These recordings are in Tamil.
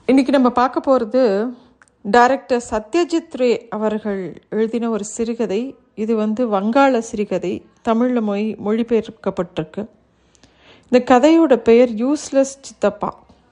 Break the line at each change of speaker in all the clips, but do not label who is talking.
இன்றைக்கி நம்ம பார்க்க போகிறது டைரக்டர் சத்யஜித் ரே அவர்கள் எழுதின ஒரு சிறுகதை இது வந்து வங்காள சிறுகதை தமிழில் மொழி மொழிபெயர்க்கப்பட்டிருக்கு இந்த கதையோட பெயர் யூஸ்லெஸ் சித்தப்பா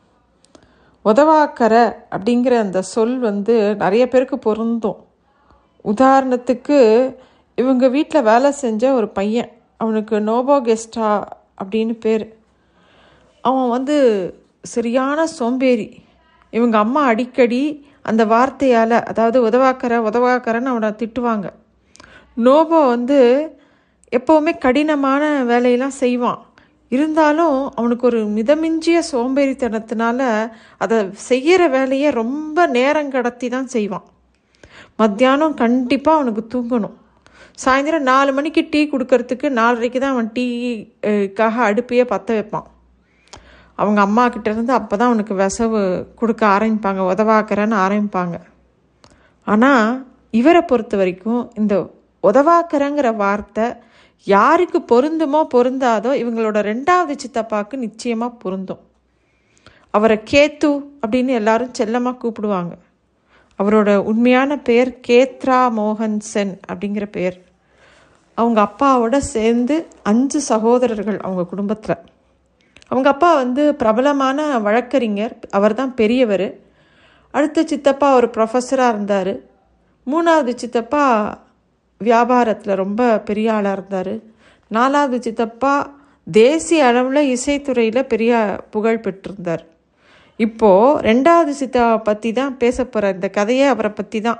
உதவாக்கரை அப்படிங்கிற அந்த சொல் வந்து நிறைய பேருக்கு பொருந்தும் உதாரணத்துக்கு இவங்க வீட்டில் வேலை செஞ்ச ஒரு பையன் அவனுக்கு நோபோ கெஸ்டா அப்படின்னு பேர் அவன் வந்து சரியான சோம்பேறி இவங்க அம்மா அடிக்கடி அந்த வார்த்தையால் அதாவது உதவாக்கற உதவாக்கறன்னு அவனை திட்டுவாங்க நோபோ வந்து எப்போவுமே கடினமான வேலையெல்லாம் செய்வான் இருந்தாலும் அவனுக்கு ஒரு மிதமிஞ்சிய சோம்பேறித்தனத்தினால அதை செய்கிற வேலையை ரொம்ப நேரம் கடத்தி தான் செய்வான் மத்தியானம் கண்டிப்பாக அவனுக்கு தூங்கணும் சாயந்தரம் நாலு மணிக்கு டீ கொடுக்கறதுக்கு நாலரைக்கு தான் அவன் டீக்காக அடுப்பையே பற்ற வைப்பான் அவங்க அம்மா கிட்டேருந்து அப்போ தான் அவனுக்கு விசவு கொடுக்க ஆரம்பிப்பாங்க உதவாக்கறன்னு ஆரம்பிப்பாங்க ஆனால் இவரை பொறுத்த வரைக்கும் இந்த உதவாக்கறங்கிற வார்த்தை யாருக்கு பொருந்துமோ பொருந்தாதோ இவங்களோட ரெண்டாவது சித்தப்பாவுக்கு நிச்சயமாக பொருந்தும் அவரை கேத்து அப்படின்னு எல்லாரும் செல்லமாக கூப்பிடுவாங்க அவரோட உண்மையான பெயர் கேத்ரா மோகன் சென் அப்படிங்கிற பெயர் அவங்க அப்பாவோட சேர்ந்து அஞ்சு சகோதரர்கள் அவங்க குடும்பத்தில் அவங்க அப்பா வந்து பிரபலமான வழக்கறிஞர் அவர் தான் பெரியவர் அடுத்த சித்தப்பா ஒரு ப்ரொஃபஸராக இருந்தார் மூணாவது சித்தப்பா வியாபாரத்தில் ரொம்ப பெரிய ஆளாக இருந்தார் நாலாவது சித்தப்பா தேசிய அளவில் இசைத்துறையில் பெரிய புகழ் பெற்றிருந்தார் இப்போது ரெண்டாவது சித்தாவை பற்றி தான் பேச போகிற இந்த கதையே அவரை பற்றி தான்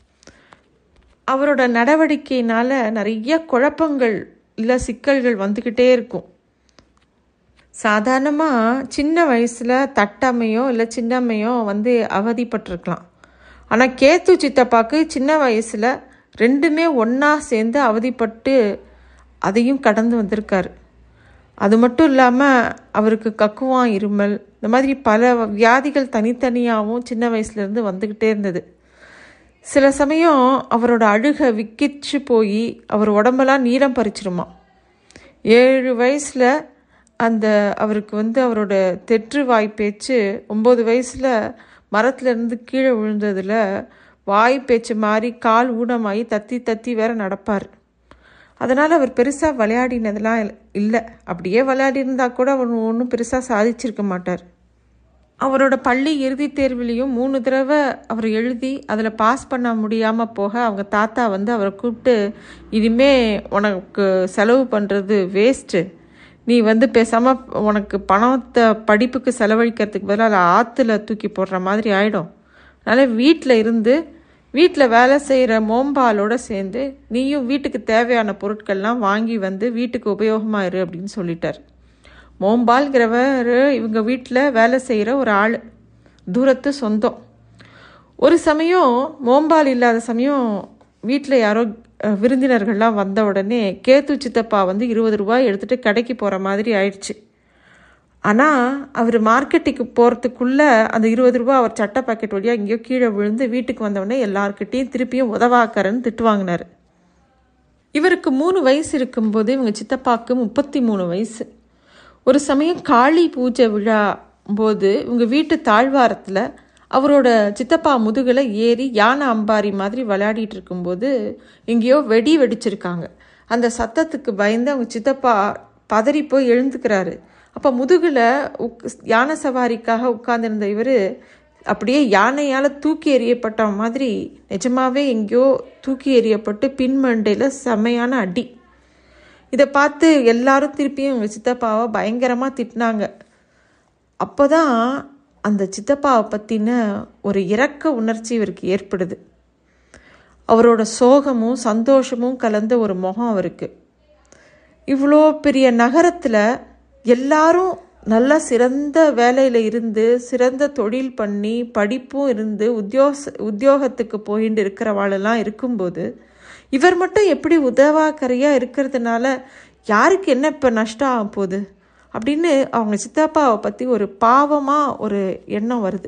அவரோட நடவடிக்கையினால் நிறைய குழப்பங்கள் இல்லை சிக்கல்கள் வந்துக்கிட்டே இருக்கும் சாதாரணமாக சின்ன வயசில் தட்டம்மையோ இல்லை சின்னம்மையோ வந்து அவதிப்பட்டிருக்கலாம் ஆனால் கேத்து சித்தப்பாக்கு சின்ன வயசில் ரெண்டுமே ஒன்றா சேர்ந்து அவதிப்பட்டு அதையும் கடந்து வந்திருக்காரு அது மட்டும் இல்லாமல் அவருக்கு கக்குவான் இருமல் இந்த மாதிரி பல வியாதிகள் தனித்தனியாகவும் சின்ன வயசுலேருந்து வந்துக்கிட்டே இருந்தது சில சமயம் அவரோட அழுகை விக்கிச்சு போய் அவர் உடம்பெல்லாம் நீளம் பறிச்சிருமா ஏழு வயசில் அந்த அவருக்கு வந்து அவரோட தெற்று வாய் பேச்சு ஒம்பது வயசில் மரத்துலேருந்து கீழே விழுந்ததில் வாய் பேச்சு மாறி கால் ஊனமாகி தத்தி தத்தி வேற நடப்பார் அதனால் அவர் பெருசாக விளையாடினதெல்லாம் இல்லை அப்படியே விளையாடிருந்தா கூட அவர் ஒன்றும் பெருசாக சாதிச்சிருக்க மாட்டார் அவரோட பள்ளி இறுதித் தேர்விலையும் மூணு தடவை அவர் எழுதி அதில் பாஸ் பண்ண முடியாமல் போக அவங்க தாத்தா வந்து அவரை கூப்பிட்டு இனிமே உனக்கு செலவு பண்ணுறது வேஸ்ட்டு நீ வந்து பேசாமல் உனக்கு பணத்தை படிப்புக்கு செலவழிக்கிறதுக்கு பதிலாக ஆற்றுல தூக்கி போடுற மாதிரி ஆகிடும் அதனால் வீட்டில் இருந்து வீட்டில் வேலை செய்கிற மோம்பாலோடு சேர்ந்து நீயும் வீட்டுக்கு தேவையான பொருட்கள்லாம் வாங்கி வந்து வீட்டுக்கு உபயோகமாக இரு அப்படின்னு சொல்லிட்டார் மோம்பால்கிறவர் இவங்க வீட்டில் வேலை செய்கிற ஒரு ஆள் தூரத்து சொந்தம் ஒரு சமயம் மோம்பால் இல்லாத சமயம் வீட்டில் யாரோ விருந்தினர்கள்லாம் வந்த உடனே கேத்து சித்தப்பா வந்து இருபது ரூபாய் எடுத்துகிட்டு கடைக்கு போகிற மாதிரி ஆயிடுச்சு ஆனால் அவர் மார்க்கெட்டுக்கு போகிறதுக்குள்ளே அந்த இருபது ரூபா அவர் சட்டை பாக்கெட் வழியாக எங்கேயோ கீழே விழுந்து வீட்டுக்கு வந்தவுடனே எல்லாருக்கிட்டேயும் திருப்பியும் உதவாக்கறன்னு திட்டு வாங்கினார் இவருக்கு மூணு வயசு இருக்கும்போது இவங்க சித்தப்பாவுக்கு முப்பத்தி மூணு வயசு ஒரு சமயம் காளி பூஜை விழா போது இவங்க வீட்டு தாழ்வாரத்தில் அவரோட சித்தப்பா முதுகில் ஏறி யானை அம்பாரி மாதிரி விளையாடிட்டு இருக்கும்போது எங்கேயோ வெடி வெடிச்சிருக்காங்க அந்த சத்தத்துக்கு பயந்து அவங்க சித்தப்பா பதறி போய் எழுந்துக்கிறாரு அப்போ முதுகில் உக் யானை சவாரிக்காக உட்கார்ந்துருந்த இவர் அப்படியே யானையால் தூக்கி எறியப்பட்ட மாதிரி நிஜமாவே எங்கேயோ தூக்கி எறியப்பட்டு பின்மண்டையில் செமையான அடி இதை பார்த்து எல்லாரும் திருப்பியும் எங்கள் சித்தப்பாவை பயங்கரமாக திட்டினாங்க அப்போ தான் அந்த சித்தப்பாவை பற்றின ஒரு இரக்க உணர்ச்சி இவருக்கு ஏற்படுது அவரோட சோகமும் சந்தோஷமும் கலந்த ஒரு முகம் அவருக்கு இவ்வளோ பெரிய நகரத்தில் எல்லாரும் நல்ல சிறந்த வேலையில் இருந்து சிறந்த தொழில் பண்ணி படிப்பும் இருந்து உத்தியோக உத்தியோகத்துக்கு போயிட்டு இருக்கிறவாளெல்லாம் இருக்கும்போது இவர் மட்டும் எப்படி உதவாக்கரையாக இருக்கிறதுனால யாருக்கு என்ன இப்போ நஷ்டம் ஆக போகுது அப்படின்னு அவங்க சித்தப்பாவை பற்றி ஒரு பாவமாக ஒரு எண்ணம் வருது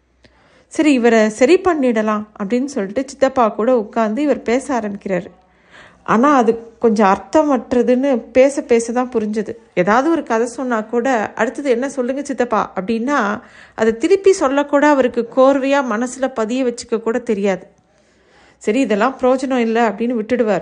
சரி இவரை சரி பண்ணிடலாம் அப்படின்னு சொல்லிட்டு சித்தப்பா கூட உட்காந்து இவர் பேச ஆரம்பிக்கிறார் ஆனால் அது கொஞ்சம் அர்த்தமற்றதுன்னு பேச பேச தான் புரிஞ்சுது ஏதாவது ஒரு கதை சொன்னால் கூட அடுத்தது என்ன சொல்லுங்க சித்தப்பா அப்படின்னா அதை திருப்பி சொல்லக்கூட அவருக்கு கோர்வையாக மனசில் பதிய வச்சுக்க கூட தெரியாது சரி இதெல்லாம் பிரயோஜனம் இல்லை அப்படின்னு விட்டுடுவார்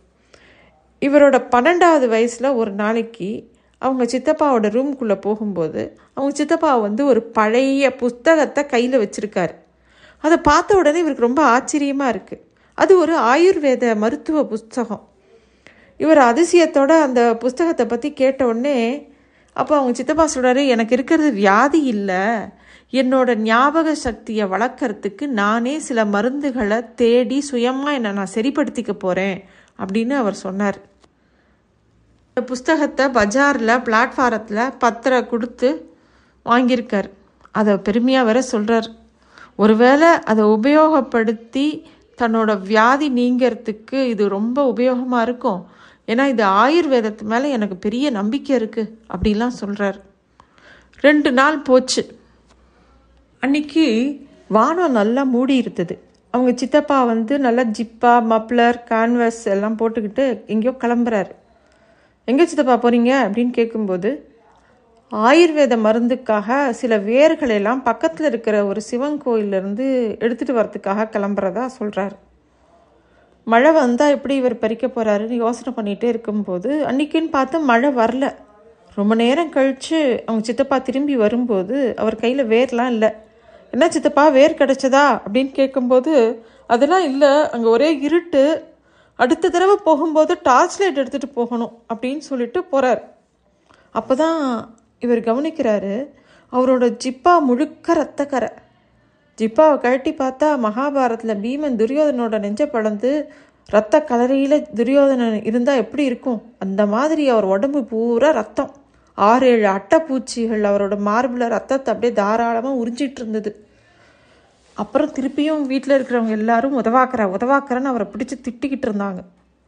இவரோட பன்னெண்டாவது வயசில் ஒரு நாளைக்கு அவங்க சித்தப்பாவோட ரூம்குள்ளே போகும்போது அவங்க சித்தப்பா வந்து ஒரு பழைய புஸ்தகத்தை கையில் வச்சுருக்காரு அதை பார்த்த உடனே இவருக்கு ரொம்ப ஆச்சரியமாக இருக்குது அது ஒரு ஆயுர்வேத மருத்துவ புஸ்தகம் இவர் அதிசயத்தோட அந்த புஸ்தகத்தை பற்றி கேட்ட உடனே அப்போ அவங்க சித்தப்பா சொல்கிறாரு எனக்கு இருக்கிறது வியாதி இல்லை என்னோட ஞாபக சக்தியை வளர்க்கறதுக்கு நானே சில மருந்துகளை தேடி சுயமாக என்னை நான் சரிப்படுத்திக்க போகிறேன் அப்படின்னு அவர் சொன்னார் இந்த புஸ்தகத்தை பஜாரில் பிளாட்ஃபாரத்தில் பத்திர கொடுத்து வாங்கியிருக்கார் அதை பெருமையாக வேற சொல்கிறார் ஒருவேளை அதை உபயோகப்படுத்தி தன்னோட வியாதி நீங்கிறதுக்கு இது ரொம்ப உபயோகமாக இருக்கும் ஏன்னா இது ஆயுர்வேதத்து மேலே எனக்கு பெரிய நம்பிக்கை இருக்குது அப்படிலாம் சொல்கிறார் ரெண்டு நாள் போச்சு அன்னைக்கு வானம் நல்லா மூடி இருந்தது அவங்க சித்தப்பா வந்து நல்லா ஜிப்பா மப்ளர் கேன்வஸ் எல்லாம் போட்டுக்கிட்டு எங்கேயோ கிளம்புறாரு எங்கே சித்தப்பா போகிறீங்க அப்படின்னு கேட்கும்போது ஆயுர்வேத மருந்துக்காக சில வேர்களை எல்லாம் பக்கத்தில் இருக்கிற ஒரு சிவன் கோயிலிருந்து எடுத்துகிட்டு வரத்துக்காக கிளம்புறதா சொல்கிறாரு மழை வந்தால் எப்படி இவர் பறிக்க போகிறாருன்னு யோசனை பண்ணிகிட்டே இருக்கும்போது அன்றைக்கின்னு பார்த்து மழை வரல ரொம்ப நேரம் கழித்து அவங்க சித்தப்பா திரும்பி வரும்போது அவர் கையில் வேர்லாம் இல்லை என்ன சித்தப்பா வேர் கிடச்சதா அப்படின்னு கேட்கும்போது அதெல்லாம் இல்லை அங்கே ஒரே இருட்டு அடுத்த தடவை போகும்போது டார்ச் லைட் எடுத்துகிட்டு போகணும் அப்படின்னு சொல்லிட்டு போகிறார் அப்போ தான் இவர் கவனிக்கிறாரு அவரோட ஜிப்பா முழுக்க ரத்தக்கரை ஜிப்பாவை கழட்டி பார்த்தா மகாபாரத்தில் பீமன் துரியோதனோட நெஞ்ச பழந்து ரத்த கலரியில் துரியோதனன் இருந்தால் எப்படி இருக்கும் அந்த மாதிரி அவர் உடம்பு பூரா ரத்தம் ஆறு ஏழு அட்டைப்பூச்சிகள் அவரோட மார்பில் ரத்தத்தை அப்படியே தாராளமாக உறிஞ்சிட்டு இருந்தது அப்புறம் திருப்பியும் வீட்டில் இருக்கிறவங்க எல்லாரும் உதவாக்குற உதவாக்குறன்னு அவரை பிடிச்சி திட்டிக்கிட்டு இருந்தாங்க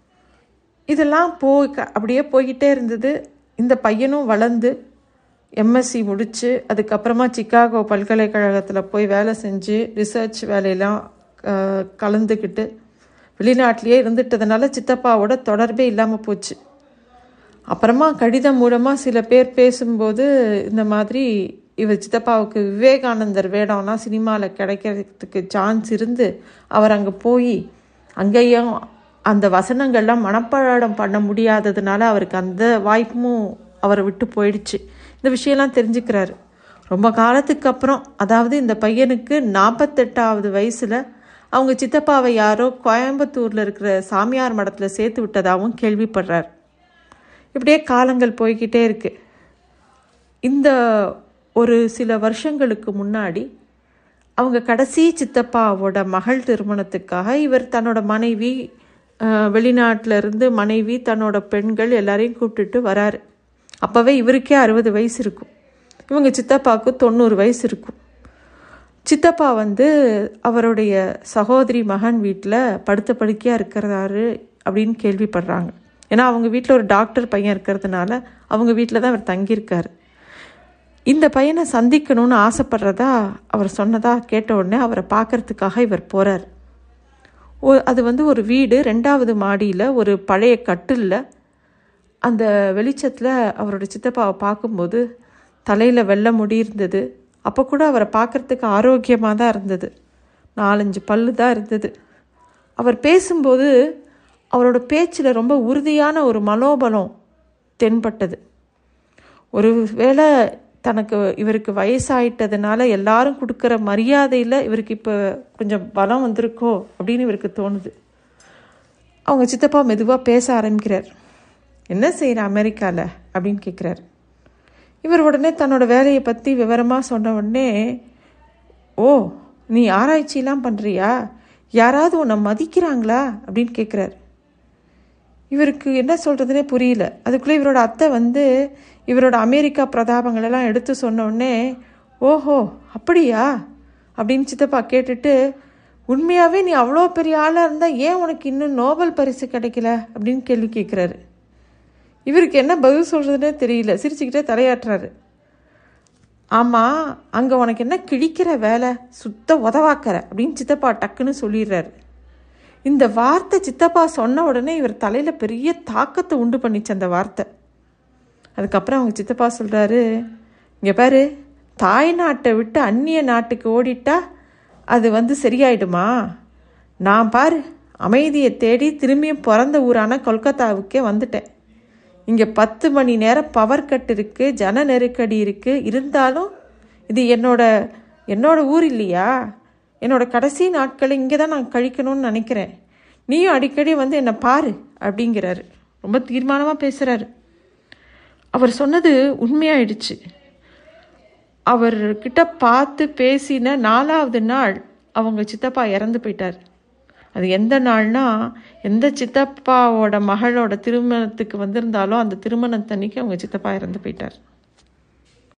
இதெல்லாம் போய் க- அப்படியே போய்கிட்டே இருந்தது இந்த பையனும் வளர்ந்து எம்எஸ்சி முடித்து அதுக்கப்புறமா சிக்காகோ பல்கலைக்கழகத்தில் போய் வேலை செஞ்சு ரிசர்ச் வேலையெல்லாம் அஹ், கலந்துக்கிட்டு வெளிநாட்டிலேயே இருந்துட்டதுனால சித்தப்பாவோட தொடர்பே இல்லாமல் போச்சு அப்புறமா கடிதம் மூலமாக சில பேர் பேசும்போது இந்த மாதிரி இவர் சித்தப்பாவுக்கு விவேகானந்தர் வேடம்லாம் சினிமாவில் கிடைக்கிறதுக்கு சான்ஸ் இருந்து அவர் அங்கே போய் அங்கேயும் அந்த வசனங்கள்லாம் மனப்பாடம் பண்ண முடியாததுனால அவருக்கு அந்த வாய்ப்பும் அவரை விட்டு போயிடுச்சு இந்த விஷயம்லாம் தெரிஞ்சுக்கிறாரு ரொம்ப காலத்துக்கு அப்புறம் அதாவது இந்த பையனுக்கு நாற்பத்தெட்டாவது வயசில் அவங்க சித்தப்பாவை யாரோ கோயம்புத்தூரில் இருக்கிற சாமியார் மடத்தில் சேர்த்து விட்டதாகவும் கேள்விப்படுறார் இப்படியே காலங்கள் போய்கிட்டே இருக்கு இந்த ஒரு சில வருஷங்களுக்கு முன்னாடி அவங்க கடைசி சித்தப்பாவோட மகள் திருமணத்துக்காக இவர் தன்னோட மனைவி அஹ், வெளிநாட்டுல இருந்து மனைவி தன்னோட பெண்கள் எல்லாரையும் கூப்பிட்டுட்டு வராரு அப்போவே இவருக்கே அறுபது வயசு இருக்கும் இவங்க சித்தப்பாவுக்கு தொண்ணூறு வயசு இருக்கும் சித்தப்பா வந்து அவருடைய சகோதரி மகன் வீட்டில் படுத்த படுக்கையாக இருக்கிறாரு அப்படின்னு கேள்விப்படுறாங்க ஏன்னா அவங்க வீட்டில் ஒரு டாக்டர் பையன் இருக்கிறதுனால அவங்க வீட்டில் தான் அவர் தங்கியிருக்காரு இந்த பையனை சந்திக்கணும்னு ஆசைப்படுறதா அவர் சொன்னதா கேட்ட உடனே அவரை பார்க்கறதுக்காக இவர் போகிறார் ஓ அது வந்து ஒரு வீடு ரெண்டாவது மாடியில் ஒரு பழைய கட்டிலில் அந்த வெளிச்சத்தில் அவரோட சித்தப்பாவை பார்க்கும்போது தலையில் வெள்ளை முடி இருந்தது அப்போ கூட அவரை பார்க்கறதுக்கு ஆரோக்கியமாக தான் இருந்தது நாலஞ்சு பல்லு தான் இருந்தது அவர் பேசும்போது அவரோட பேச்சில் ரொம்ப உறுதியான ஒரு மனோபலம் தென்பட்டது ஒரு வேளை தனக்கு இவருக்கு வயசாயிட்டதுனால எல்லாரும் கொடுக்குற மரியாதையில் இவருக்கு இப்போ கொஞ்சம் பலம் வந்திருக்கோ அப்படின்னு இவருக்கு தோணுது அவங்க சித்தப்பா மெதுவாக பேச ஆரம்பிக்கிறார் என்ன செய்கிற அமெரிக்காவில் அப்படின்னு கேட்குறாரு இவர் உடனே தன்னோட வேலையை பற்றி விவரமாக சொன்ன உடனே ஓ நீ ஆராய்ச்சிலாம் பண்ணுறியா யாராவது உன்னை மதிக்கிறாங்களா அப்படின்னு கேட்குறாரு இவருக்கு என்ன சொல்கிறதுனே புரியல அதுக்குள்ளே இவரோட அத்தை வந்து இவரோட அமெரிக்கா பிரதாபங்களெல்லாம் எடுத்து சொன்ன உடனே ஓஹோ அப்படியா அப்படின்னு சித்தப்பா கேட்டுட்டு உண்மையாகவே நீ அவ்வளோ பெரிய ஆளாக இருந்தால் ஏன் உனக்கு இன்னும் நோபல் பரிசு கிடைக்கல அப்படின்னு கேள்வி கேட்குறாரு இவருக்கு என்ன பதில் சொல்கிறதுனே தெரியல சிரிச்சுக்கிட்டே தலையாட்டுறாரு ஆமாம் அங்கே உனக்கு என்ன கிழிக்கிற வேலை சுத்த உதவாக்கிற அப்படின்னு சித்தப்பா டக்குன்னு சொல்லிடுறாரு இந்த வார்த்தை சித்தப்பா சொன்ன உடனே இவர் தலையில் பெரிய தாக்கத்தை உண்டு பண்ணிச்சு அந்த வார்த்தை அதுக்கப்புறம் அவங்க சித்தப்பா சொல்கிறாரு இங்கே பாரு தாய் நாட்டை விட்டு அந்நிய நாட்டுக்கு ஓடிட்டா அது வந்து சரியாயிடுமா நான் பாரு அமைதியை தேடி திரும்பியும் பிறந்த ஊரான கொல்கத்தாவுக்கே வந்துட்டேன் இங்கே பத்து மணி நேரம் பவர் கட் இருக்குது ஜன நெருக்கடி இருக்குது இருந்தாலும் இது என்னோட என்னோட ஊர் இல்லையா என்னோட கடைசி நாட்களை இங்கே தான் நான் கழிக்கணும்னு நினைக்கிறேன் நீயும் அடிக்கடி வந்து என்னை பாரு அப்படிங்கிறாரு ரொம்ப தீர்மானமாக பேசுகிறாரு அவர் சொன்னது உண்மையாயிடுச்சு அவர்கிட்ட பார்த்து பேசின நாலாவது நாள் அவங்க சித்தப்பா இறந்து போயிட்டார் அது எந்த நாள்னா எந்த சித்தப்பாவோட மகளோட திருமணத்துக்கு வந்திருந்தாலோ அந்த திருமணத்தன்னைக்கு அவங்க சித்தப்பா இறந்து போயிட்டார்